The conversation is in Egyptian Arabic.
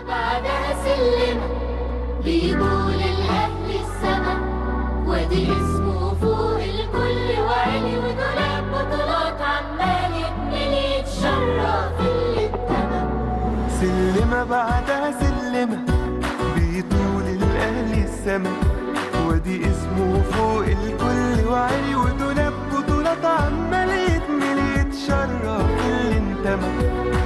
بعدها سلم بيقول الأهل السما وادي اسمه فوق الكل وعلي ودولاب بطولات عمال يتملي يتشرف اللي اتمم سلمة بعدها سلمة بيطول الأهل السما وادي اسمه فوق الكل وعلي ودولاب بطولات عمال يتملي يتشرف اللي انتمى